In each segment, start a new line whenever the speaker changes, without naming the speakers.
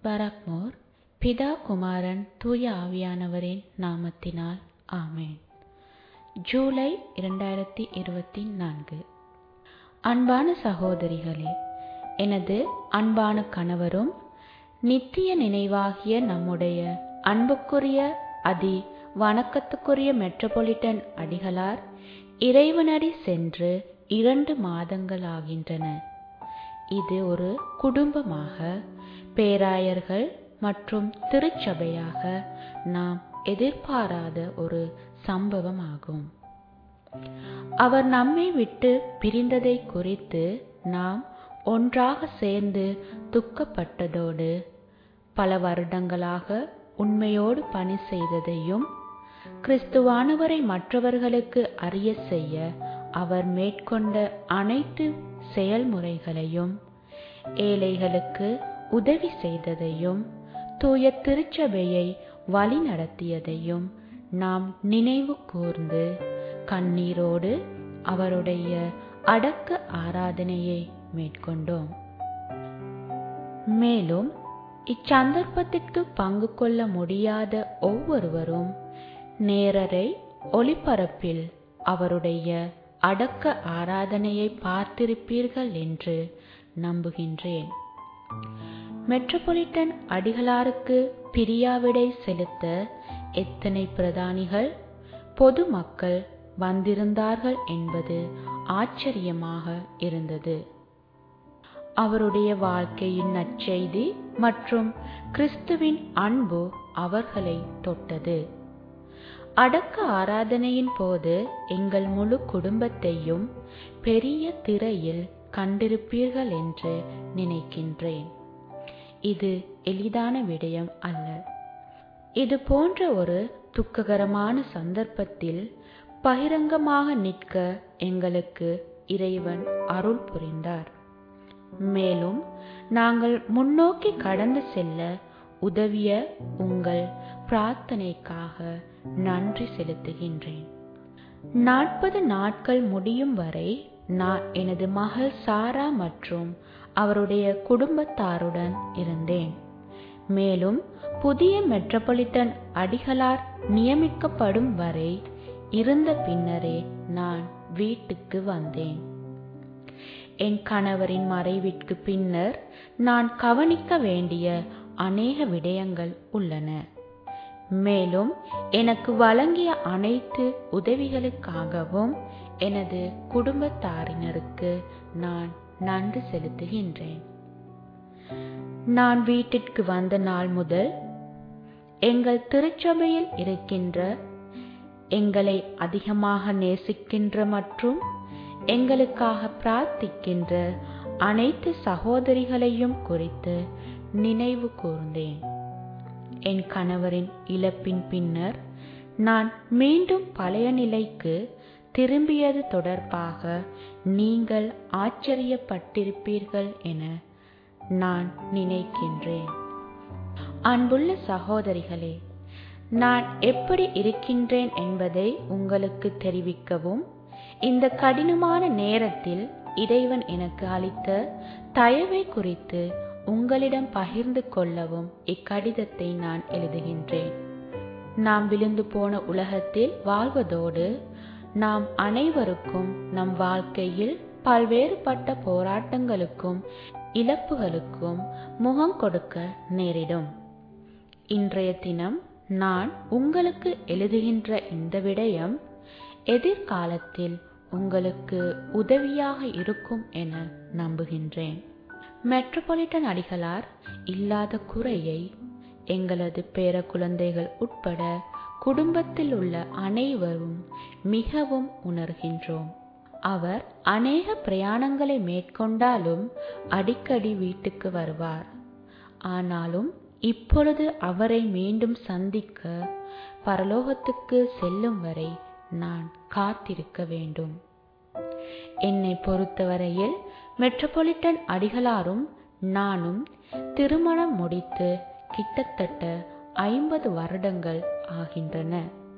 பரக்மோர் பிதா குமாரன் தூய ஆவியானவரின் நாமத்தினால் ஆமேன் ஜூலை இரண்டாயிரத்தி இருபத்தி நான்கு அன்பான சகோதரிகளே எனது அன்பான கணவரும் நித்திய நினைவாகிய நம்முடைய அன்புக்குரிய அதி வணக்கத்துக்குரிய மெட்ரோபாலிட்டன் அடிகளார் இறைவனடி சென்று இரண்டு மாதங்கள் ஆகின்றன இது ஒரு குடும்பமாக பேராயர்கள் மற்றும் திருச்சபையாக நாம் எதிர்பாராத ஒரு சம்பவமாகும் அவர் நம்மை விட்டு பிரிந்ததை குறித்து நாம் ஒன்றாக சேர்ந்து துக்கப்பட்டதோடு பல வருடங்களாக உண்மையோடு பணி செய்ததையும் கிறிஸ்துவானவரை மற்றவர்களுக்கு அறிய செய்ய அவர் மேற்கொண்ட அனைத்து செயல்முறைகளையும் ஏழைகளுக்கு உதவி செய்ததையும் தூய திருச்சபையை வழி நடத்தியதையும் நாம் நினைவு கூர்ந்து கண்ணீரோடு அவருடைய அடக்க ஆராதனையை மேற்கொண்டோம் மேலும் இச்சந்தர்ப்பத்திற்கு பங்கு கொள்ள முடியாத ஒவ்வொருவரும் நேரரை ஒளிபரப்பில் அவருடைய அடக்க ஆராதனையை பார்த்திருப்பீர்கள் என்று நம்புகின்றேன் மெட்ரோபாலிட்டன் அடிகளாருக்கு பிரியாவிடை செலுத்த எத்தனை பிரதானிகள் பொதுமக்கள் வந்திருந்தார்கள் என்பது ஆச்சரியமாக இருந்தது அவருடைய வாழ்க்கையின் நற்செய்தி மற்றும் கிறிஸ்துவின் அன்பு அவர்களை தொட்டது அடக்க ஆராதனையின் போது எங்கள் முழு குடும்பத்தையும் பெரிய திரையில் கண்டிருப்பீர்கள் என்று நினைக்கின்றேன் இது எளிதான விடயம் அல்ல இது போன்ற ஒரு துக்ககரமான சந்தர்ப்பத்தில் பகிரங்கமாக நிற்க எங்களுக்கு இறைவன் அருள் புரிந்தார் மேலும் நாங்கள் முன்னோக்கி கடந்து செல்ல உதவிய உங்கள் பிரார்த்தனைக்காக நன்றி செலுத்துகின்றேன் நாற்பது நாட்கள் முடியும் வரை நான் எனது மகள் சாரா மற்றும் அவருடைய குடும்பத்தாருடன் இருந்தேன் மேலும் புதிய மெட்ரோபாலிட்டன் அடிகளார் நியமிக்கப்படும் வரை இருந்த பின்னரே நான் வீட்டுக்கு வந்தேன் என் கணவரின் மறைவிற்கு பின்னர் நான் கவனிக்க வேண்டிய அநேக விடயங்கள் உள்ளன மேலும் எனக்கு வழங்கிய அனைத்து உதவிகளுக்காகவும் எனது குடும்பத்தாரினருக்கு நான் நன்றி செலுத்துகின்றேன் நான் வீட்டிற்கு வந்த நாள் முதல் எங்கள் திருச்சபையில் இருக்கின்ற எங்களை அதிகமாக நேசிக்கின்ற மற்றும் எங்களுக்காக பிரார்த்திக்கின்ற அனைத்து சகோதரிகளையும் குறித்து நினைவு கூர்ந்தேன் என் கணவரின் இழப்பின் பின்னர் நான் மீண்டும் பழைய நிலைக்கு திரும்பியது தொடர்பாக நீங்கள் ஆச்சரியப்பட்டிருப்பீர்கள் என நான் நினைக்கின்றேன் அன்புள்ள சகோதரிகளே நான் எப்படி இருக்கின்றேன் என்பதை உங்களுக்கு தெரிவிக்கவும் இந்த கடினமான நேரத்தில் இறைவன் எனக்கு அளித்த தயவை குறித்து உங்களிடம் பகிர்ந்து கொள்ளவும் இக்கடிதத்தை நான் எழுதுகின்றேன் நாம் விழுந்து போன உலகத்தில் வாழ்வதோடு நாம் அனைவருக்கும் நம் வாழ்க்கையில் பல்வேறுபட்ட போராட்டங்களுக்கும் இழப்புகளுக்கும் முகம் கொடுக்க நேரிடும் இன்றைய தினம் நான் உங்களுக்கு எழுதுகின்ற இந்த விடயம் எதிர்காலத்தில் உங்களுக்கு உதவியாக இருக்கும் என நம்புகின்றேன் மெட்ரோபாலிட்டன் அடிகளார் இல்லாத குறையை எங்களது பேர குழந்தைகள் உட்பட குடும்பத்தில் உள்ள அனைவரும் மிகவும் உணர்கின்றோம் அவர் அநேக பிரயாணங்களை மேற்கொண்டாலும் அடிக்கடி வீட்டுக்கு வருவார் ஆனாலும் இப்பொழுது அவரை மீண்டும் சந்திக்க பரலோகத்துக்கு செல்லும் வரை நான் காத்திருக்க வேண்டும் என்னை பொறுத்தவரையில் மெட்ரோபாலிட்டன் அடிகளாரும் நானும் திருமணம் முடித்து கிட்டத்தட்ட ஐம்பது வருடங்கள் ஆகின்றன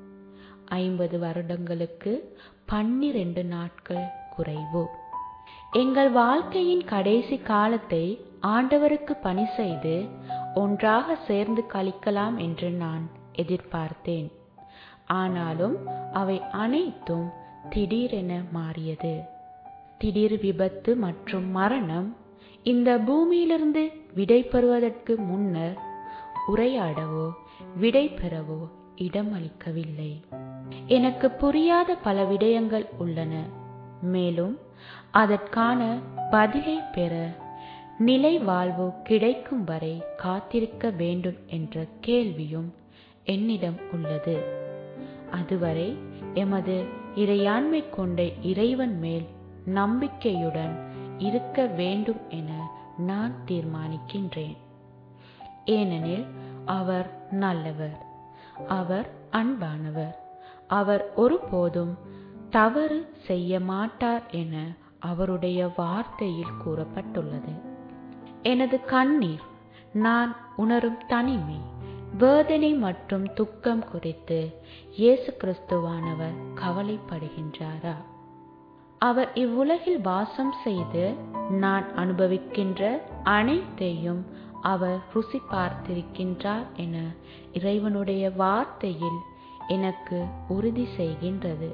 ஐம்பது வருடங்களுக்கு பன்னிரண்டு நாட்கள் குறைவு எங்கள் வாழ்க்கையின் கடைசி காலத்தை ஆண்டவருக்கு பணி செய்து ஒன்றாக சேர்ந்து கழிக்கலாம் என்று நான் எதிர்பார்த்தேன் ஆனாலும் அவை அனைத்தும் திடீரென மாறியது திடீர் விபத்து மற்றும் மரணம் இந்த பூமியிலிருந்து விடை பெறுவதற்கு முன்னர் உரையாடவோ விடை பெறவோ இடமளிக்கவில்லை எனக்கு புரியாத பல விடயங்கள் உள்ளன மேலும் அதற்கான பதிலை பெற நிலை வாழ்வு கிடைக்கும் வரை காத்திருக்க வேண்டும் என்ற கேள்வியும் என்னிடம் உள்ளது அதுவரை எமது இறையாண்மை கொண்ட இறைவன் மேல் நம்பிக்கையுடன் இருக்க வேண்டும் என நான் தீர்மானிக்கின்றேன் ஏனெனில் அவர் நல்லவர் அவர் அன்பானவர் அவர் ஒருபோதும் தவறு செய்ய மாட்டார் என அவருடைய வார்த்தையில் கூறப்பட்டுள்ளது எனது கண்ணீர் நான் உணரும் தனிமை வேதனை மற்றும் துக்கம் குறித்து இயேசு கிறிஸ்துவானவர் கவலைப்படுகின்றாரா அவர் இவ்வுலகில் வாசம் செய்து நான் அனுபவிக்கின்ற அனைத்தையும் அவர் ருசி பார்த்திருக்கின்றார் என இறைவனுடைய வார்த்தையில் எனக்கு உறுதி செய்கின்றது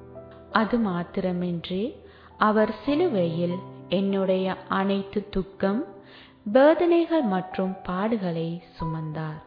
அது மாத்திரமின்றி அவர் சிலுவையில் என்னுடைய அனைத்து துக்கம் வேதனைகள் மற்றும் பாடுகளை சுமந்தார்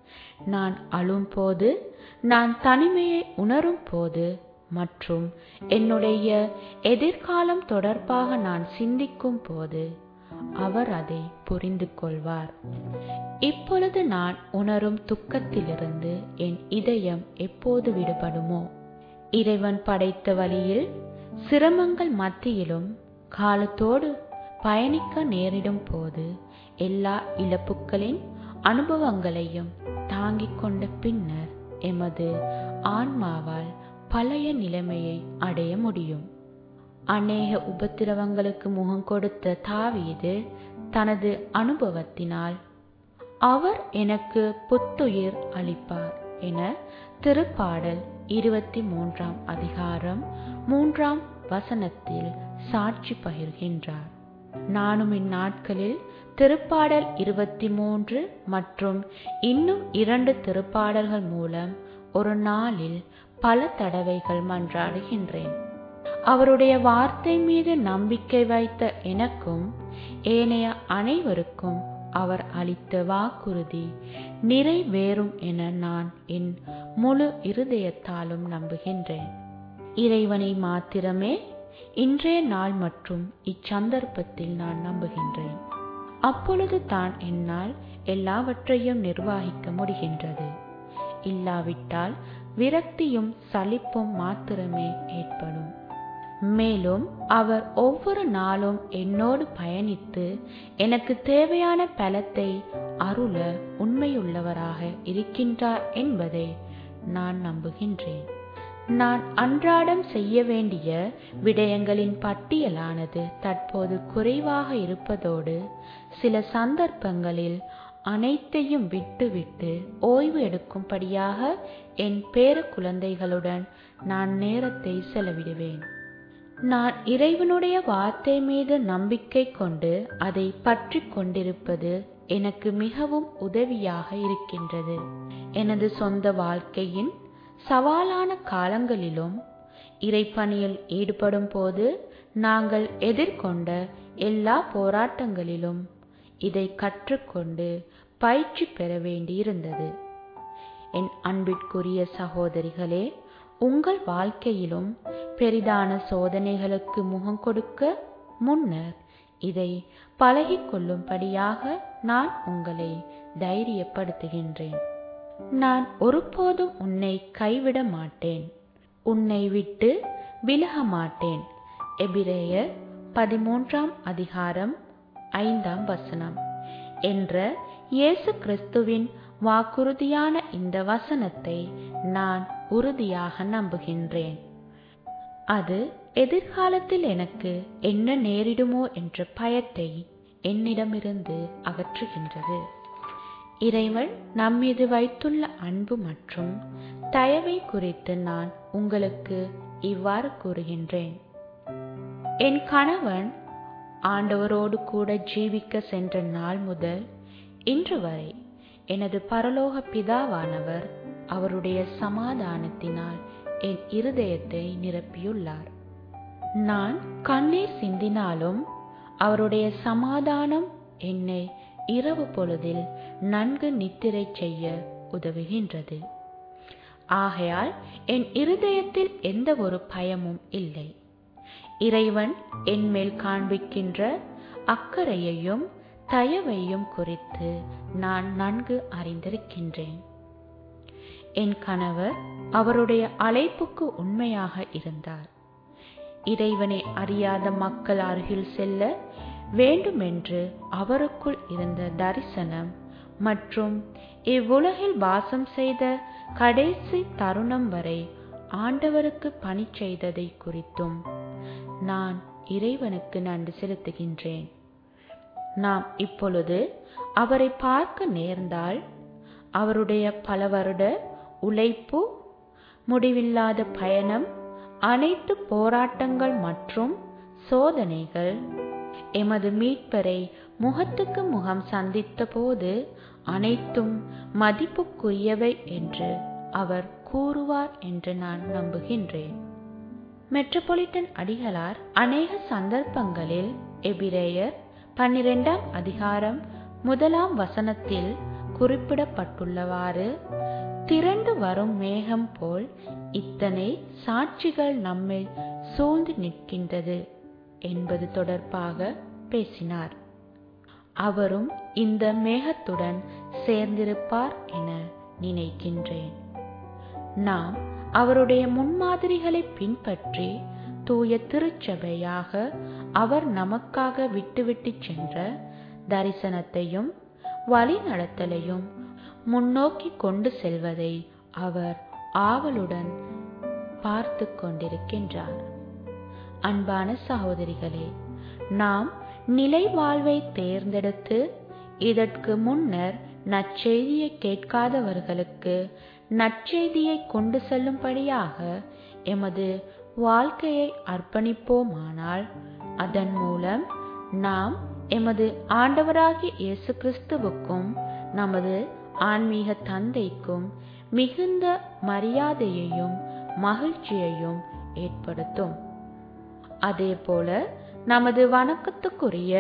நான் அழும்போது நான் தனிமையை உணரும் போது மற்றும் என்னுடைய எதிர்காலம் தொடர்பாக நான் சிந்திக்கும் போது அவர் அதை புரிந்து கொள்வார் இப்பொழுது நான் உணரும் துக்கத்திலிருந்து என் இதயம் எப்போது விடுபடுமோ இறைவன் படைத்த வழியில் சிரமங்கள் மத்தியிலும் காலத்தோடு பயணிக்க நேரிடும் போது எல்லா இழப்புகளின் அனுபவங்களையும் தாங்கிக் கொண்ட பின்னர் எமது ஆன்மாவால் பழைய நிலைமையை அடைய முடியும் அநேக உபத்திரவங்களுக்கு முகம் கொடுத்த தாவீது தனது அனுபவத்தினால் அவர் எனக்கு புத்துயிர் அளிப்பார் என திருப்பாடல் இருபத்தி மூன்றாம் அதிகாரம் மூன்றாம் வசனத்தில் சாட்சி பகிர்கின்றார் நானும் இந்நாட்களில் திருப்பாடல் இருபத்தி மூன்று மற்றும் இன்னும் இரண்டு திருப்பாடல்கள் மூலம் ஒரு நாளில் பல தடவைகள் மன்றாடுகின்றேன் அவருடைய வார்த்தை மீது நம்பிக்கை வைத்த எனக்கும் ஏனைய அனைவருக்கும் அவர் அளித்த வாக்குறுதி நிறைவேறும் என நான் என் முழு இருதயத்தாலும் நம்புகின்றேன் இறைவனை மாத்திரமே இன்றைய நாள் மற்றும் இச்சந்தர்ப்பத்தில் நான் நம்புகின்றேன் அப்பொழுது தான் என்னால் எல்லாவற்றையும் நிர்வகிக்க முடிகின்றது இல்லாவிட்டால் விரக்தியும் சலிப்பும் மாத்திரமே ஏற்படும் மேலும் அவர் ஒவ்வொரு நாளும் என்னோடு பயணித்து எனக்கு தேவையான பலத்தை அருள உண்மையுள்ளவராக இருக்கின்றார் என்பதை நான் நம்புகின்றேன் நான் அன்றாடம் செய்ய வேண்டிய விடயங்களின் பட்டியலானது தற்போது குறைவாக இருப்பதோடு சில சந்தர்ப்பங்களில் அனைத்தையும் விட்டுவிட்டு ஓய்வு எடுக்கும்படியாக என் பேர குழந்தைகளுடன் நான் நேரத்தை செலவிடுவேன் நான் இறைவனுடைய வார்த்தை மீது நம்பிக்கை கொண்டு அதை பற்றி கொண்டிருப்பது எனக்கு மிகவும் உதவியாக இருக்கின்றது எனது சொந்த வாழ்க்கையின் சவாலான காலங்களிலும் இறைப்பணியில் ஈடுபடும் போது நாங்கள் எதிர்கொண்ட எல்லா போராட்டங்களிலும் இதை கற்றுக்கொண்டு பயிற்சி பெற வேண்டியிருந்தது என் அன்பிற்குரிய சகோதரிகளே உங்கள் வாழ்க்கையிலும் பெரிதான சோதனைகளுக்கு முகம் கொடுக்க முன்னர் இதை பழகிக்கொள்ளும்படியாக நான் உங்களை தைரியப்படுத்துகின்றேன் நான் ஒருபோதும் உன்னை கைவிட மாட்டேன் உன்னை விட்டு விலக மாட்டேன் எபிரேயர் பதிமூன்றாம் அதிகாரம் ஐந்தாம் வசனம் என்ற இயேசு கிறிஸ்துவின் வாக்குறுதியான இந்த வசனத்தை நான் உறுதியாக நம்புகின்றேன் அது எதிர்காலத்தில் எனக்கு என்ன நேரிடுமோ என்ற பயத்தை என்னிடமிருந்து அகற்றுகின்றது இறைவன் நம்மீது வைத்துள்ள அன்பு மற்றும் தயவை குறித்து நான் உங்களுக்கு இவ்வாறு கூறுகின்றேன் என் கணவன் ஆண்டவரோடு கூட ஜீவிக்க சென்ற நாள் முதல் இன்று வரை எனது பரலோக பிதாவானவர் அவருடைய சமாதானத்தினால் என் இருதயத்தை நிரப்பியுள்ளார் நான் கண்ணீர் சிந்தினாலும் அவருடைய சமாதானம் என்னை இரவு பொழுதில் நன்கு நித்திரை செய்ய உதவுகின்றது ஆகையால் என் இருதயத்தில் எந்த ஒரு பயமும் இல்லை இறைவன் என்மேல் காண்பிக்கின்ற அக்கறையையும் தயவையும் குறித்து நான் நன்கு அறிந்திருக்கின்றேன் என் கணவர் அவருடைய அழைப்புக்கு உண்மையாக இருந்தார் இறைவனை அறியாத மக்கள் அருகில் செல்ல வேண்டுமென்று அவருக்குள் இருந்த தரிசனம் மற்றும் இவ்வுலகில் வாசம் செய்த கடைசி தருணம் வரை ஆண்டவருக்கு பணி செய்ததை குறித்தும் நான் இறைவனுக்கு நன்றி செலுத்துகின்றேன் நாம் இப்பொழுது அவரை பார்க்க நேர்ந்தால் அவருடைய பல வருட உழைப்பு முடிவில்லாத பயணம் அனைத்து போராட்டங்கள் மற்றும் சோதனைகள் எமது மீட்பரை முகத்துக்கு முகம் சந்தித்த போது அனைத்தும் மதிப்புக்குரியவை என்று அவர் கூறுவார் என்று நான் நம்புகின்றேன் மெட்ரோபாலிட்டன் அடிகளார் அநேக சந்தர்ப்பங்களில் எபிரேயர் பன்னிரெண்டாம் அதிகாரம் முதலாம் வசனத்தில் குறிப்பிடப்பட்டுள்ளவாறு திரண்டு வரும் மேகம் போல் இத்தனை சாட்சிகள் நம்மை சூழ்ந்து நிற்கின்றது என்பது தொடர்பாக பேசினார் அவரும் இந்த மேகத்துடன் சேர்ந்திருப்பார் என நினைக்கின்றேன் நாம் அவருடைய முன்மாதிரிகளை பின்பற்றி தூய திருச்சபையாக அவர் நமக்காக விட்டுவிட்டு சென்ற தரிசனத்தையும் வழிநடத்தலையும் முன்னோக்கி கொண்டு செல்வதை அவர் ஆவலுடன் பார்த்து கொண்டிருக்கின்றார் அன்பான சகோதரிகளே நாம் நிலை வாழ்வை தேர்ந்தெடுத்து இதற்கு முன்னர் நற்செய்தியை கேட்காதவர்களுக்கு நற்செய்தியை கொண்டு செல்லும்படியாக எமது வாழ்க்கையை அர்ப்பணிப்போமானால் அதன் மூலம் நாம் எமது ஆண்டவராகிய இயேசு கிறிஸ்துவுக்கும் நமது ஆன்மீக தந்தைக்கும் மிகுந்த மரியாதையையும் மகிழ்ச்சியையும் ஏற்படுத்தும் அதேபோல நமது வணக்கத்துக்குரிய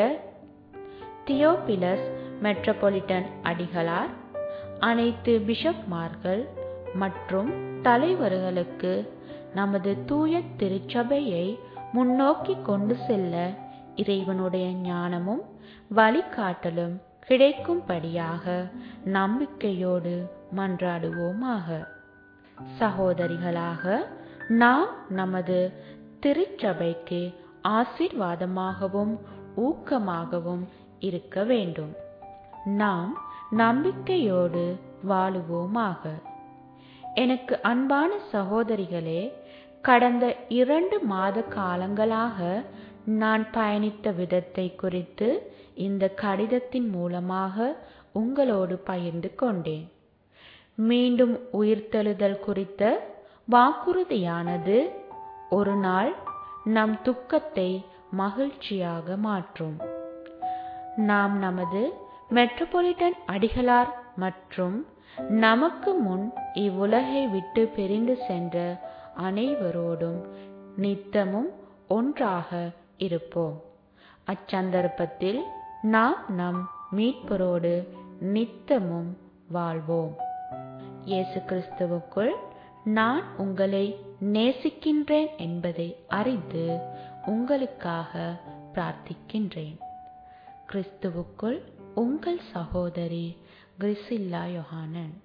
தியோபிலஸ் மெட்ரோபாலிட்டன் அடிகளார் அனைத்து பிஷப்மார்கள் மற்றும் தலைவர்களுக்கு நமது தூய திருச்சபையை முன்னோக்கி கொண்டு செல்ல இறைவனுடைய ஞானமும் வழிகாட்டலும் கிடைக்கும்படியாக நம்பிக்கையோடு மன்றாடுவோமாக சகோதரிகளாக நாம் நமது திருச்சபைக்கு ஆசீர்வாதமாகவும் ஊக்கமாகவும் இருக்க வேண்டும் நாம் நம்பிக்கையோடு வாழுவோமாக எனக்கு அன்பான சகோதரிகளே கடந்த இரண்டு மாத காலங்களாக நான் பயணித்த விதத்தை குறித்து இந்த கடிதத்தின் மூலமாக உங்களோடு பகிர்ந்து கொண்டேன் மீண்டும் உயிர்த்தெழுதல் குறித்த வாக்குறுதியானது ஒரு நாள் நம் துக்கத்தை மகிழ்ச்சியாக மாற்றும் நாம் நமது மெட்ரோபாலிட்டன் அடிகளார் மற்றும் நமக்கு முன் இவ்வுலகை விட்டு பிரிந்து சென்ற அனைவரோடும் நித்தமும் ஒன்றாக இருப்போம் அச்சந்தர்ப்பத்தில் நாம் நம் மீட்பரோடு நித்தமும் வாழ்வோம் இயேசு கிறிஸ்துவுக்குள் நான் உங்களை நேசிக்கின்றேன் என்பதை அறிந்து உங்களுக்காக பிரார்த்திக்கின்றேன் கிறிஸ்துவுக்குள் உங்கள் சகோதரி கிறிசில்லா யோகானன்